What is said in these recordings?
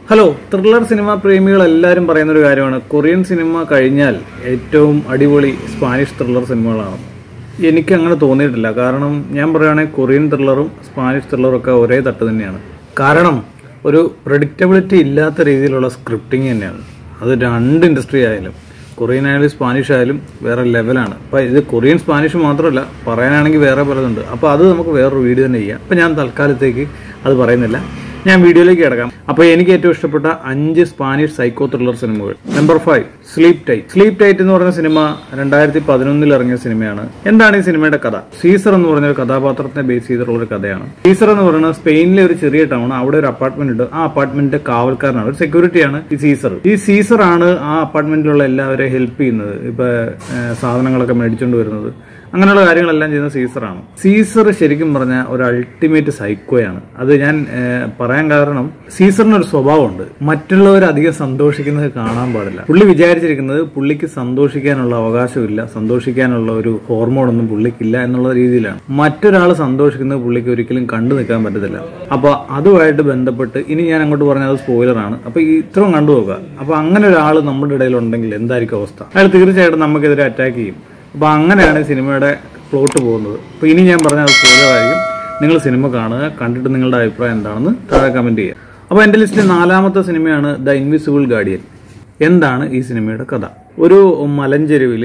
hello thriller cinema പ്രേമികൾ എല്ലാവരും പറയുന്ന ഒരു കാര്യമാണ് കൊറിയൻ സിനിമ കഴിഞ്ഞാൽ ഏറ്റവും അടിപൊളി സ്പാനിഷ് ത്രില്ലർ സിനിമകളാണ് എനിക്ക് അങ്ങനെ തോന്നിയിട്ടില്ല കാരണം ഞാൻ പറയുകയാണെങ്കിൽ കൊറിയൻ ത്രില്ലറും സ്പാനിഷ് ത്രില്ലറും ഒക്കെ ഒരേ തട്ട് തന്നെയാണ് കാരണം ഒരു പ്രഡിക്റ്റബിലിറ്റി ഇല്ലാത്ത രീതിയിലുള്ള സ്ക്രിപ്റ്റിംഗ് തന്നെയാണ് അത് രണ്ട് ഇൻഡസ്ട്രി ആയാലും കൊറിയൻ ആയാലും സ്പാനിഷ് ആയാലും വേറെ ലെവലാണ് അപ്പോൾ ഇത് കൊറിയൻ സ്പാനിഷ് മാത്രമല്ല പറയാനാണെങ്കിൽ വേറെ പലതുണ്ട് അപ്പോൾ അത് നമുക്ക് വേറൊരു വീഡിയോ തന്നെ ചെയ്യാം അപ്പോൾ ഞാൻ തൽക്കാലത്തേക്ക് അത് പറയുന്നില്ല ഞാൻ വീഡിയോയിലേക്ക് കിടക്കാം അപ്പോൾ എനിക്ക് ഏറ്റവും ഇഷ്ടപ്പെട്ട അഞ്ച് സ്പാനിഷ് സൈക്കോ ത്രില്ലർ സിനിമകൾ number five sleep tight sleep tight എന്ന് പറഞ്ഞ സിനിമ രണ്ടായിരത്തി പതിനൊന്നിൽ ഇറങ്ങിയ സിനിമയാണ് എന്താണ് ഈ സിനിമയുടെ കഥ സീസർ എന്ന് പറഞ്ഞ ഒരു കഥാപാത്രത്തെ ബേസ് ചെയ്തിട്ടുള്ള ഒരു കഥയാണ് സീസർ എന്ന് പറയുന്നത് സ്പെയിനിലെ ഒരു ചെറിയ ടൗൺ അവിടെ ഒരു അപ്പാർട്ട്മെന്റ് ഉണ്ട് ആ അപ്പാർട്ട്മെന്റിന്റെ കാവൽക്കാരനാണ് ഒരു സെക്യൂരിറ്റിയാണ് ഈ സീസർ ഈ സീസർ ആണ് ആ അപ്പാർട്ട്മെന്റിലുള്ള എല്ലാവരെയും ഹെൽപ്പ് ചെയ്യുന്നത് ഇപ്പൊ ഏഹ്, സാധനങ്ങളൊക്കെ മേടിച്ചുകൊണ്ട് വരുന്നത് അങ്ങനെയുള്ള കാര്യങ്ങളെല്ലാം ചെയ്യുന്ന സീസറാണ് സീസർ ശരിക്കും പറഞ്ഞ ഒരു അൾട്ടിമേറ്റ് സൈക്കോയാണ് അത് ഞാൻ ഏഹ്, പറയാൻ കാരണം സീസറിന് ഒരു സ്വഭാവമുണ്ട് മറ്റുള്ളവർ അധികം സന്തോഷിക്കുന്നത് കാണാൻ പാടില്ല പുള്ളി വിചാരിച്ചിരിക്കുന്നത് പുള്ളിക്ക് സന്തോഷിക്കാനുള്ള അവകാശമില്ല സന്തോഷിക്കാനുള്ള ഒരു ഹോർമോൺ ഒന്നും പുള്ളിക്കില്ല എന്നുള്ള രീതിയിലാണ് മറ്റൊരാൾ സന്തോഷിക്കുന്നത് പുള്ളിക്ക് ഒരിക്കലും കണ്ടു നിൽക്കാൻ പറ്റത്തില്ല അപ്പൊ അതുമായിട്ട് ബന്ധപ്പെട്ട് ഇനി ഞാൻ അങ്ങോട്ട് പറഞ്ഞത് സ്പോയിലറാണ് അപ്പൊ ഈ ഇത്രയും കണ്ടു നോക്കുക അപ്പൊ അങ്ങനെ ഒരാൾ നമ്മുടെ ഇടയിൽ ഉണ്ടെങ്കിൽ എന്തായിരിക്കും അവസ്ഥ അയാൾ തീർച്ചയായിട്ടും നമുക്കെതിരെ അറ്റാക്ക് ചെയ്യും അപ്പൊ അങ്ങനെയാണ് ഈ സിനിമയുടെ പ്ലോട്ട് പോകുന്നത് അപ്പൊ ഇനി ഞാൻ പറഞ്ഞ അത് സ്പോയിലറായിരിക്കും നിങ്ങൾ സിനിമ കാണുക കണ്ടിട്ട് നിങ്ങളുടെ അഭിപ്രായം എന്താണെന്ന് താഴെ കമന്റ് ചെയ്യുക അപ്പോൾ എൻ്റെ ലിസ്റ്റിലെ നാലാമത്തെ സിനിമയാണ് ദ ഇൻവിസിബിൾ ഗാർഡിയൻ എന്താണ് ഈ സിനിമയുടെ കഥ ഒരു മലഞ്ചെരുവിൽ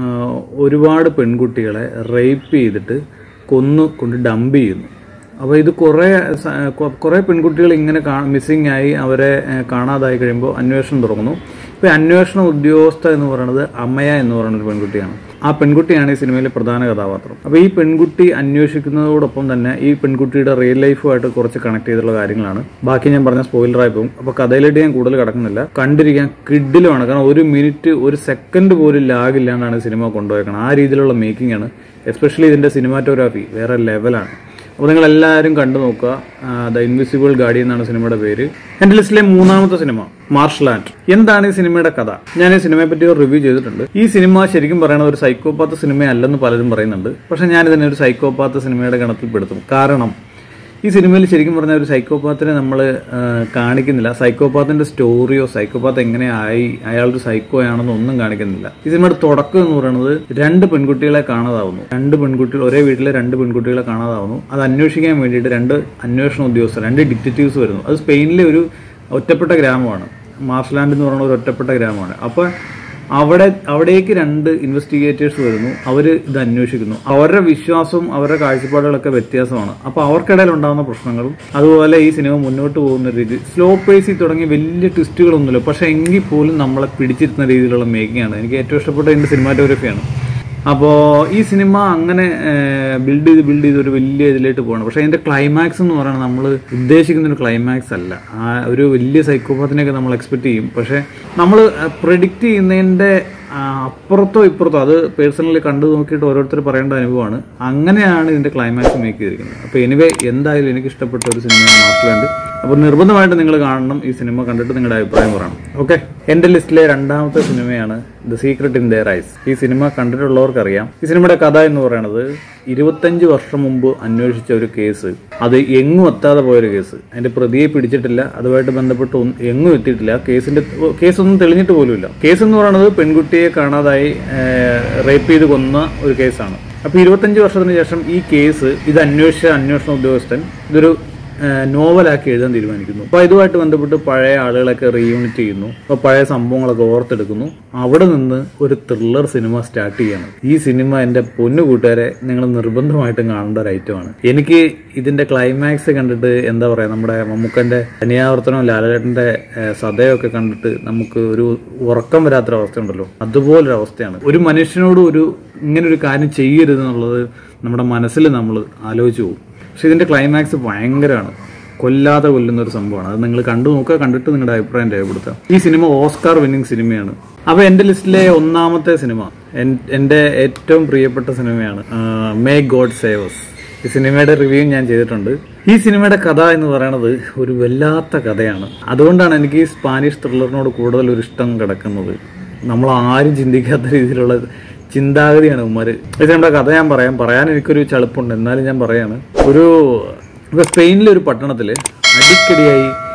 ഒരുപാട് പെൺകുട്ടികളെ റേപ്പ് ചെയ്തിട്ട് കൊന്നു കൊണ്ട് ഡംപ് ചെയ്യുന്നു അപ്പോൾ ഇത് കുറേ സ- കൊ- കുറേ പെൺകുട്ടികൾ ഇങ്ങനെ മിസ്സിംഗ് ആയി അവരെ ഏഹ്, കാണാതായി കഴിയുമ്പോൾ അന്വേഷണം തുടങ്ങുന്നു ഇപ്പോൾ അന്വേഷണ ഉദ്യോഗസ്ഥ എന്ന് പറയുന്നത് അമ്മയ എന്ന് പറയുന്ന ഒരു പെൺകുട്ടിയാണ് ആ പെൺകുട്ടിയാണ് ഈ സിനിമയിലെ പ്രധാന കഥാപാത്രം അപ്പോൾ ഈ പെൺകുട്ടി അന്വേഷിക്കുന്നതോടൊപ്പം തന്നെ ഈ പെൺകുട്ടിയുടെ റിയൽ ലൈഫുമായിട്ട് കുറച്ച് കണക്ട് ചെയ്തിട്ടുള്ള കാര്യങ്ങളാണ് ബാക്കി ഞാൻ പറഞ്ഞ സ്പോയിലറായി പോകും അപ്പോൾ കഥയിലേക്ക് ഞാൻ കൂടുതൽ കിടക്കുന്നില്ല കണ്ടിരിക്കാൻ കിഡിലുമാണ് കാരണം ഒരു മിനിറ്റ് ഒരു സെക്കൻഡ് പോലും ലാഗില്ലാണ്ടാണ് സിനിമ കൊണ്ടുപോയേക്കണം ആ രീതിയിലുള്ള മേക്കിംഗ് ആണ് എസ്പെഷ്യലി ഇതിന്റെ സിനിമാറ്റോഗ്രാഫി വേറെ ലെവലാണ് അപ്പോൾ നിങ്ങൾ എല്ലാവരും കണ്ടു നോക്കുക ദ ഇൻവിസിബിൾ ഗാഡി എന്നാണ് സിനിമയുടെ പേര് എന്റെ ലിസ്റ്റിലെ മൂന്നാമത്തെ സിനിമ മാർഷൽ ആർട്ട് എന്താണ് ഈ സിനിമയുടെ കഥ ഞാൻ ഈ സിനിമയെ പറ്റി ഒരു റിവ്യൂ ചെയ്തിട്ടുണ്ട് ഈ സിനിമ ശരിക്കും പറയുന്നത് ഒരു സൈക്കോപാത്ത് സിനിമയല്ലെന്ന് പലരും പറയുന്നുണ്ട് പക്ഷെ ഞാൻ ഇതിനെ ഒരു സൈക്കോപാത്ത് സിനിമയുടെ ഗണത്തിൽ പെടുത്തും കാരണം ഈ സിനിമയിൽ ശരിക്കും പറഞ്ഞ ഒരു സൈക്കോപാത്തിനെ നമ്മൾ കാണിക്കുന്നില്ല സൈക്കോപാത്തിന്റെ സ്റ്റോറിയോ സൈക്കോപാത്ത് എങ്ങനെയായി അയാളൊരു സൈക്കോ ആണെന്നോ ഒന്നും കാണിക്കുന്നില്ല ഈ സിനിമയുടെ തുടക്കം എന്ന് പറയുന്നത് രണ്ട് പെൺകുട്ടികളെ കാണാതാവുന്നു രണ്ട് പെൺകുട്ടികൾ ഒരേ വീട്ടിലെ രണ്ട് പെൺകുട്ടികളെ കാണാതാവുന്നു അത് അന്വേഷിക്കാൻ വേണ്ടിയിട്ട് രണ്ട് അന്വേഷണ ഉദ്യോഗസ്ഥർ രണ്ട് ഡിറ്റക്റ്റീവ്സ് വരുന്നു അത് സ്പെയിനിലെ ഒരു ഒറ്റപ്പെട്ട ഗ്രാമമാണ് മാർഷലാൻഡ് എന്ന് പറയുന്ന ഒരു ഒറ്റപ്പെട്ട ഗ്രാമമാണ് അപ്പോൾ അവിടെ അവിടേക്ക് രണ്ട് ഇൻവെസ്റ്റിഗേറ്റേഴ്സ് വരുന്നു അവർ ഇത് അന്വേഷിക്കുന്നു അവരുടെ വിശ്വാസവും അവരുടെ കാഴ്ചപ്പാടുകളൊക്കെ വ്യത്യാസമാണ് അപ്പൊ അവർക്കിടയിൽ ഉണ്ടാകുന്ന പ്രശ്നങ്ങളും അതുപോലെ ഈ സിനിമ മുന്നോട്ട് പോകുന്ന രീതി സ്ലോ പേസിൽ തുടങ്ങി വലിയ ട്വിസ്റ്റുകളൊന്നുമില്ല പക്ഷെ എങ്കിൽ പോലും നമ്മളെ പിടിച്ചിരുത്തുന്ന രീതിയിലുള്ള മേക്കിംഗ് ആണ് എനിക്ക് ഏറ്റവും ഇഷ്ടപ്പെട്ട ഇതിന്റെ സിനിമാറ്റോഗ്രഫിയാണ് അപ്പോൾ ഈ സിനിമ അങ്ങനെ ബിൽഡ് ചെയ്ത് ബിൽഡ് ചെയ്ത് ഒരു വലിയ ഇതിലേക്ക് പോകണം പക്ഷേ അതിന്റെ ക്ലൈമാക്സ് എന്ന് പറയുന്നത് നമ്മൾ ഉദ്ദേശിക്കുന്ന ഒരു ക്ലൈമാക്സ് അല്ല ആ ഒരു വലിയ സൈക്കോപാത്തിനെയൊക്കെ നമ്മൾ എക്സ്പെക്ട് ചെയ്യും പക്ഷേ നമ്മൾ പ്രെഡിക്റ്റ് ചെയ്യുന്നതിന്റെ ആ, അപ്പുറത്തോ ഇപ്പുറത്തോ അത് പേഴ്സണലി കണ്ടു നോക്കിയിട്ട് ഓരോരുത്തർ പറയേണ്ട അനുഭവമാണ് അങ്ങനെയാണ് ഇതിന്റെ ക്ലൈമാക്സ് മേക്ക് ചെയ്തിരിക്കുന്നത് അപ്പോൾ എനിവേ എന്തായാലും എനിക്ക് ഇഷ്ടപ്പെട്ട ഒരു സിനിമയാണ് മാർഷലാൻഡ് അപ്പോൾ നിർബന്ധമായിട്ട് നിങ്ങൾ കാണണം ഈ സിനിമ കണ്ടിട്ട് നിങ്ങളുടെ അഭിപ്രായം പറയണം ഓക്കെ എന്റെ ലിസ്റ്റിലെ രണ്ടാമത്തെ സിനിമയാണ് the secret in their eyes ഈ സിനിമ കണ്ടിട്ടുള്ളവർക്കറിയാം ഈ സിനിമയുടെ കഥ എന്ന് പറയുന്നത് ഇരുപത്തഞ്ച് വർഷം മുമ്പ് അന്വേഷിച്ച ഒരു കേസ് അത് എങ്ങും എത്താതെ പോയൊരു കേസ് അതിന്റെ പ്രതിയെ പിടിച്ചിട്ടില്ല അതുമായിട്ട് ബന്ധപ്പെട്ട് ഒന്നും- എങ്ങും എത്തിയിട്ടില്ല കേസിന്റെ കേസൊന്നും തെളിഞ്ഞിട്ട് പോലുമില്ല കേസ് എന്ന് പറയുന്നത് പെൺകുട്ടിയെ കാണാതായി റേപ്പ് ചെയ്ത് കൊന്ന ഒരു കേസാണ് അപ്പൊ ഇരുപത്തഞ്ച് വർഷത്തിന് ശേഷം ഈ കേസ് ഇത് അന്വേഷിച്ച അന്വേഷണ ഉദ്യോഗസ്ഥൻ ഇതൊരു ഏഹ് നോവലാക്കി എഴുതാൻ തീരുമാനിക്കുന്നു അപ്പൊ ഇതുമായിട്ട് ബന്ധപ്പെട്ട് പഴയ ആളുകളൊക്കെ റീയൂണിറ്റ് ചെയ്യുന്നു അപ്പൊ പഴയ സംഭവങ്ങളൊക്കെ ഓർത്തെടുക്കുന്നു അവിടെ നിന്ന് ഒരു ത്രില്ലർ സിനിമ സ്റ്റാർട്ട് ചെയ്യണം ഈ സിനിമ എന്റെ പൊന്നു കൂട്ടുകാരെ നിങ്ങൾ നിർബന്ധമായിട്ടും കാണേണ്ട ഒരു ഐറ്റമാണ് എനിക്ക് ഇതിന്റെ ക്ലൈമാക്സ് കണ്ടിട്ട് എന്താ പറയാ നമ്മുടെ മമ്മൂക്കന്റെ തനിയാവർത്തനവും ലാലേട്ടന്റെ ഏഹ് സതയൊക്കെ കണ്ടിട്ട് നമുക്ക് ഒരു ഉറക്കം വരാത്തൊരവസ്ഥ ഉണ്ടല്ലോ അതുപോലൊരു അവസ്ഥയാണ് ഒരു മനുഷ്യനോട് ഒരു ഇങ്ങനെ ഒരു കാര്യം ചെയ്യരുത് എന്നുള്ളത് നമ്മുടെ മനസ്സിൽ നമ്മൾ ആലോചിച്ചു പോകും പക്ഷെ ഇതിന്റെ ക്ലൈമാക്സ് ഭയങ്കരമാണ് കൊല്ലാതെ കൊല്ലുന്ന ഒരു സംഭവമാണ് അത് നിങ്ങൾ കണ്ടു നോക്കുക കണ്ടിട്ട് നിങ്ങളുടെ അഭിപ്രായം രേഖപ്പെടുത്താം ഈ സിനിമ ഓസ്കാർ വിന്നിംഗ് സിനിമയാണ് അപ്പൊ എന്റെ ലിസ്റ്റിലെ ഒന്നാമത്തെ സിനിമ എൻ- എന്റെ ഏറ്റവും പ്രിയപ്പെട്ട സിനിമയാണ് മേ ഗോഡ് സേവസ് ഈ സിനിമയുടെ റിവ്യൂ ഞാൻ ചെയ്തിട്ടുണ്ട് ഈ സിനിമയുടെ കഥ എന്ന് പറയുന്നത് ഒരു വല്ലാത്ത കഥയാണ് അതുകൊണ്ടാണ് എനിക്ക് ഈ സ്പാനിഷ് ത്രില്ലറിനോട് കൂടുതൽ ഒരു ഇഷ്ടം കിടക്കുന്നത് നമ്മൾ ആരും ചിന്തിക്കാത്ത രീതിയിലുള്ള ചിന്താഗതിയാണ് ഉമ്മാര് ഇത് നമ്മുടെ കഥ ഞാൻ പറയാം പറയാൻ എനിക്കൊരു ചളുപ്പുണ്ട് എന്നാലും ഞാൻ പറയാണ് ഒരു ഇപ്പൊ സ്പെയിനിലെ ഒരു പട്ടണത്തില് അടിക്കടിയായി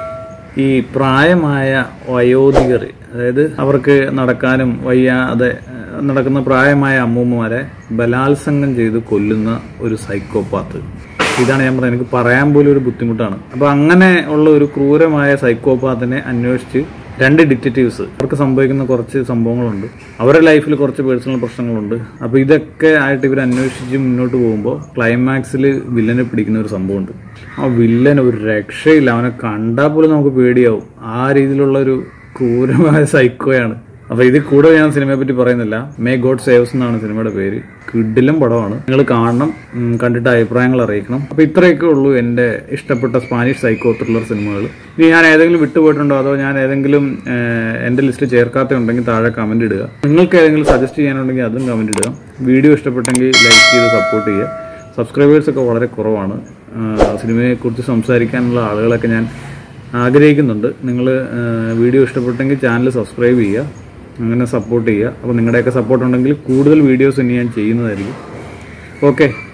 ഈ പ്രായമായ വയോധികർ അതായത് അവർക്ക് നടക്കാനും വയ്യാതെ ഏഹ്, നടക്കുന്ന പ്രായമായ അമ്മൂമ്മമാരെ ബലാത്സംഗം ചെയ്ത് കൊല്ലുന്ന ഒരു സൈക്കോപാത്ത് ഇതാണ് ഞാൻ പറഞ്ഞത് എനിക്ക് പറയാൻ പോലും ഒരു ബുദ്ധിമുട്ടാണ് അപ്പൊ അങ്ങനെ ഉള്ള ഒരു ക്രൂരമായ സൈക്കോപാത്തിനെ അന്വേഷിച്ച് രണ്ട് ഡിറ്റക്റ്റീവ്സ് അവർക്ക് സംഭവിക്കുന്ന കുറച്ച് സംഭവങ്ങളുണ്ട് അവരുടെ ലൈഫിൽ കുറച്ച് പേഴ്സണൽ പ്രശ്നങ്ങളുണ്ട് അപ്പൊ ഇതൊക്കെ ആയിട്ട് ഇവർ അന്വേഷിച്ച് മുന്നോട്ട് പോകുമ്പോൾ ക്ലൈമാക്സിൽ വില്ലനെ പിടിക്കുന്ന ഒരു സംഭവമുണ്ട് ആ വില്ലൻ ഒരു രക്ഷയില്ല അവനെ കണ്ടാൽ പോലും നമുക്ക് പേടിയാവും ആ രീതിയിലുള്ള ഒരു ക്രൂരമായ സൈക്കോയാണ് അപ്പൊ ഇത് കൂടെ ഞാൻ സിനിമയെ പറ്റി പറയുന്നില്ല മേ ഗോഡ് സേവ്സ് എന്നാണ് സിനിമയുടെ പേര് കിഡിലും പടമാണ് നിങ്ങൾ കാണണം ഉം, കണ്ടിട്ട് അഭിപ്രായങ്ങൾ അറിയിക്കണം അപ്പൊ ഇത്രയൊക്കെ ഉള്ളൂ എന്റെ ഇഷ്ടപ്പെട്ട സ്പാനിഷ് സൈക്കോ ത്രില്ലർ സിനിമകൾ ഇനി ഞാൻ ഏതെങ്കിലും വിട്ടുപോയിട്ടുണ്ടോ അതോ ഞാൻ ഏതെങ്കിലും ഏഹ്, എന്റെ ലിസ്റ്റ് ചേർക്കാത്ത ഉണ്ടെങ്കിൽ താഴെ കമന്റ് ഇടുക നിങ്ങൾക്ക് ഏതെങ്കിലും സജസ്റ്റ് ചെയ്യാനുണ്ടെങ്കിൽ അതും കമന്റ് ഇടുക വീഡിയോ ഇഷ്ടപ്പെട്ടെങ്കിൽ ലൈക്ക് ചെയ്ത് സപ്പോർട്ട് ചെയ്യുക സബ്സ്ക്രൈബേഴ്സ് ഒക്കെ വളരെ കുറവാണ് ആഹ്, സിനിമയെക്കുറിച്ച് സംസാരിക്കാനുള്ള ആളുകളൊക്കെ ഞാൻ ആഗ്രഹിക്കുന്നുണ്ട് നിങ്ങൾ വീഡിയോ ഇഷ്ടപ്പെട്ടെങ്കിൽ ചാനൽ സബ്സ്ക്രൈബ് ചെയ്യുക അങ്ങനെ സപ്പോർട്ട് ചെയ്യുക അപ്പോൾ നിങ്ങളുടെയൊക്കെ സപ്പോർട്ട് ഉണ്ടെങ്കിൽ കൂടുതൽ വീഡിയോസ് ഇനി ഞാൻ ചെയ്യുന്നതായിരിക്കും ഓക്കെ